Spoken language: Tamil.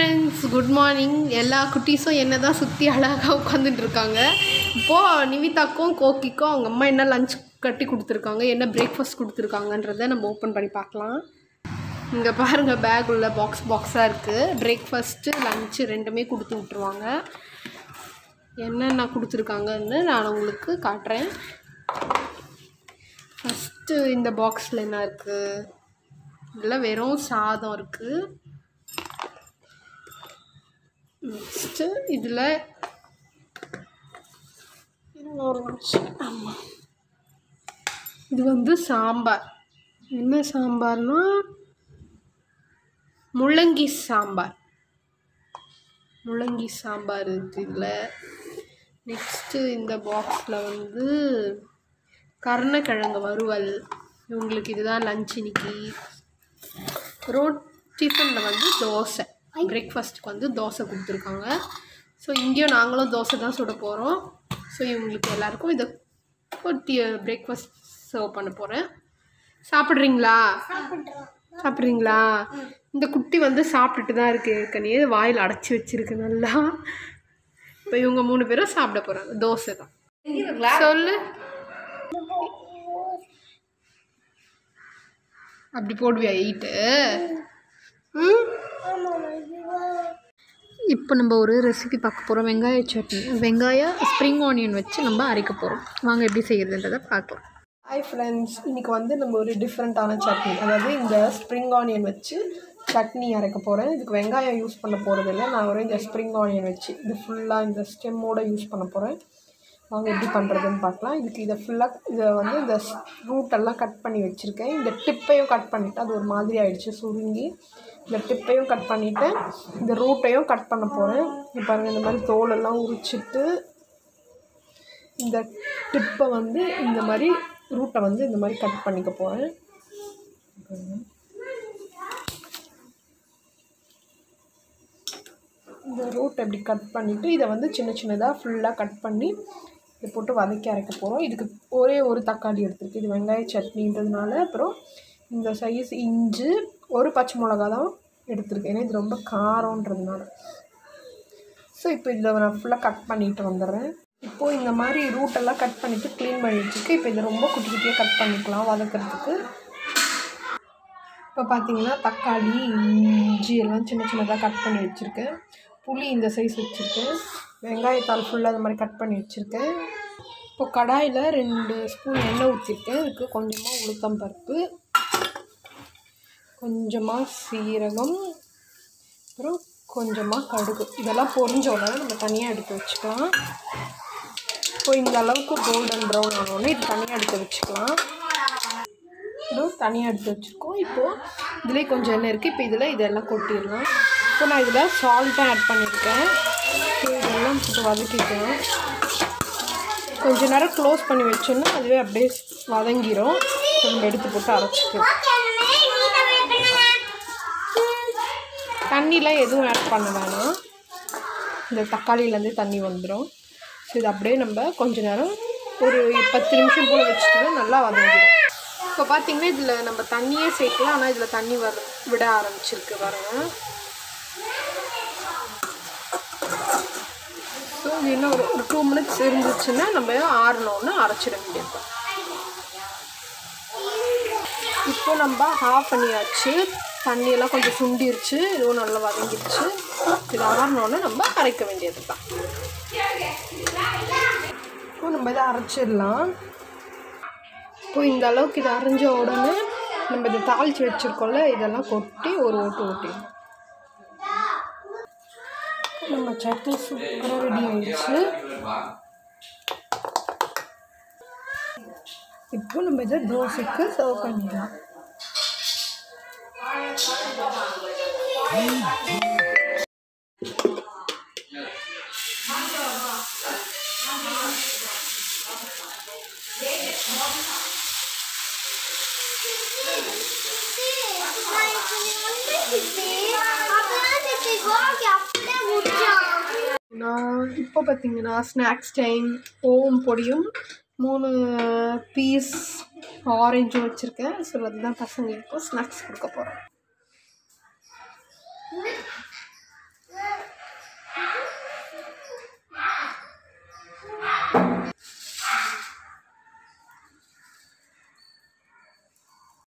ஃப்ரெண்ட்ஸ் குட் மார்னிங் எல்லா குட்டீஸும் என்ன தான் சுற்றி அழகாக உட்காந்துட்டு இருக்காங்க இப்போது நிவிதாக்கும் கோகிக்கும் அவங்க அம்மா என்ன லஞ்ச் கட்டி கொடுத்துருக்காங்க என்ன பிரேக்ஃபாஸ்ட் கொடுத்துருக்காங்கன்றத நம்ம ஓப்பன் பண்ணி பார்க்கலாம் இங்கே பாருங்கள் பேக் உள்ள பாக்ஸ் பாக்ஸாக இருக்குது பிரேக்ஃபாஸ்ட்டு லஞ்சு ரெண்டுமே கொடுத்து விட்ருவாங்க என்னென்ன கொடுத்துருக்காங்கன்னு நான் உங்களுக்கு காட்டுறேன் ஃபஸ்ட்டு இந்த பாக்ஸில் என்ன இருக்குது இதில் வெறும் சாதம் இருக்குது நெக்ஸ்ட்டு இதில் ஒரு நிமிஷம் ஆமாம் இது வந்து சாம்பார் என்ன சாம்பார்னா முள்ளங்கி சாம்பார் முள்ளங்கி சாம்பார் இருக்குது இதில் நெக்ஸ்ட்டு இந்த பாக்ஸில் வந்து கருணக்கிழங்கு வறுவல் இவங்களுக்கு இதுதான் லஞ்ச் இன்னைக்கு ரோட் டிஃபனில் வந்து தோசை பிரேக்ஃபாஸ்ட்டுக்கு வந்து தோசை கொடுத்துருக்காங்க ஸோ இங்கேயும் நாங்களும் தோசை தான் சுட போகிறோம் ஸோ இவங்களுக்கு எல்லாருக்கும் இதை ஒரு பிரேக்ஃபாஸ்ட் சர்வ் பண்ண போகிறேன் சாப்பிட்றீங்களா சாப்பிட்றீங்களா இந்த குட்டி வந்து சாப்பிட்டுட்டு தான் இருக்குது ஏற்கனவே வாயில் அடைச்சி வச்சிருக்கு நல்லா இப்போ இவங்க மூணு பேரும் சாப்பிட போகிறாங்க தோசை தான் சொல்லு அப்படி போடுவியா எயிட்டு ம் இப்போ நம்ம ஒரு ரெசிபி பார்க்க போகிறோம் வெங்காய சட்னி வெங்காய ஸ்ப்ரிங் ஆனியன் வச்சு நம்ம அரைக்க போகிறோம் வாங்க எப்படி செய்யறதுன்றதை பார்க்கலாம் ஹாய் ஃப்ரெண்ட்ஸ் இன்றைக்கி வந்து நம்ம ஒரு டிஃப்ரெண்ட்டான சட்னி அதாவது இந்த ஸ்ப்ரிங் ஆனியன் வச்சு சட்னி அரைக்க போகிறேன் இதுக்கு வெங்காயம் யூஸ் பண்ண போகிறது இல்லை நான் ஒரு இந்த ஸ்ப்ரிங் ஆனியன் வச்சு இது ஃபுல்லாக இந்த ஸ்டெம்மோட யூஸ் பண்ண போகிறேன் வாங்க எப்படி பண்ணுறதுன்னு பார்க்கலாம் இதுக்கு இதை ஃபுல்லாக இதை வந்து இந்த ரூட்டெல்லாம் கட் பண்ணி வச்சுருக்கேன் இந்த டிப்பையும் கட் பண்ணிவிட்டு அது ஒரு மாதிரி ஆயிடுச்சு சுருங்கி இந்த டிப்பையும் கட் பண்ணிவிட்டேன் இந்த ரூட்டையும் கட் பண்ண போகிறேன் இப்போ பாருங்கள் இந்த மாதிரி தோலெல்லாம் உரிச்சிட்டு இந்த டிப்பை வந்து இந்த மாதிரி ரூட்டை வந்து இந்த மாதிரி கட் பண்ணிக்க போகிறேன் இந்த ரூட் இப்படி கட் பண்ணிவிட்டு இதை வந்து சின்ன சின்னதாக ஃபுல்லாக கட் பண்ணி இதை போட்டு வதக்கி அரைக்க போகிறோம் இதுக்கு ஒரே ஒரு தக்காளி எடுத்துருக்கு இது வெங்காய சட்னின்றதுனால அப்புறம் இந்த சைஸ் இஞ்சி ஒரு பச்சை மிளகா தான் எடுத்திருக்கேன் ஏன்னா இது ரொம்ப காரம்ன்றதுனால ஸோ இப்போ இதில் நான் ஃபுல்லாக கட் பண்ணிட்டு வந்துடுறேன் இப்போது இந்த மாதிரி ரூட்டெல்லாம் கட் பண்ணிவிட்டு க்ளீன் பண்ணி வச்சுருக்கு இப்போ இதை ரொம்ப குட்டி குட்டியாக கட் பண்ணிக்கலாம் வதக்கிறதுக்கு இப்போ பார்த்தீங்கன்னா தக்காளி இஞ்சி எல்லாம் சின்ன சின்னதாக கட் பண்ணி வச்சுருக்கேன் புளி இந்த சைஸ் வச்சுருக்கேன் வெங்காயத்தாள் ஃபுல்லாக இந்த மாதிரி கட் பண்ணி வச்சுருக்கேன் இப்போ கடாயில் ரெண்டு ஸ்பூன் எண்ணெய் ஊற்றிருக்கேன் இதுக்கு கொஞ்சமாக உளுத்தம் பருப்பு கொஞ்சமாக சீரகம் அப்புறம் கொஞ்சமாக கடுகு இதெல்லாம் பொரிஞ்ச உடனே நம்ம தனியாக எடுத்து வச்சுக்கலாம் இப்போ இந்த அளவுக்கு கோல்டன் ப்ரௌன் ஆனோடனே இது தனியாக எடுத்து வச்சுக்கலாம் இதுவும் தனியாக எடுத்து வச்சுருக்கோம் இப்போது இதுலேயே கொஞ்சம் எண்ணெய் இருக்குது இப்போ இதில் இதெல்லாம் கொட்டிடலாம் இப்போ நான் இதில் சால்ட்டும் ஆட் பண்ணியிருக்கேன் ஸோ இதெல்லாம் போட்டு வதக்கிக்கிறேன் கொஞ்ச நேரம் க்ளோஸ் பண்ணி வச்சோன்னா அதுவே அப்படியே வதங்கிரும் நம்ம எடுத்து போட்டு அரைச்சிக்கலாம் தண்ணிலாம் எதுவும் ஆட் பண்ண வேணாம் இந்த தக்காளியிலேருந்து தண்ணி வந்துடும் ஸோ இது அப்படியே நம்ம கொஞ்ச நேரம் ஒரு பத்து நிமிஷம் போல் வச்சுட்டோம்னா நல்லா வதங்கிடும் இப்போ பார்த்தீங்கன்னா இதில் நம்ம தண்ணியே சேர்க்கலாம் ஆனால் இதில் தண்ணி வர விட ஆரம்பிச்சிருக்கு பாருங்க ஸோ இது இன்னும் ஒரு ஒரு டூ மினிட்ஸ் இருந்துச்சுன்னா நம்ம ஆறணுன்னு அரைச்சிட வேண்டியது இப்போ நம்ம ஆஃப் பண்ணியாச்சு தண்ணியெல்லாம் கொஞ்சம் சுண்டிருச்சு இதுவும் நல்லா வதங்கிடுச்சு இது ஆறினோன்னு நம்ம அரைக்க வேண்டியது தான் இப்போ நம்ம இதை அரைச்சிடலாம் இப்போ இந்த அளவுக்கு இதை அரைஞ்ச உடனே நம்ம இதை தாளித்து வச்சுருக்கோம்ல இதெல்லாம் கொட்டி ஒரு ஓட்டு ஓட்டிடணும் நம்ம சட்னி சூப்பராக ரெடி ஆயிடுச்சு இப்போ நம்ம இதை தோசைக்கு சர்வ் பண்ணிடலாம் நான் இப்போ பார்த்தீங்கன்னா ஸ்நாக்ஸ் டைம் ஓம் பொடியும் மூணு பீஸ் ஆரஞ்சும் வச்சுருக்கேன் ஸோ அதுதான் பசங்களுக்கு ஸ்நாக்ஸ் கொடுக்க போகிறேன்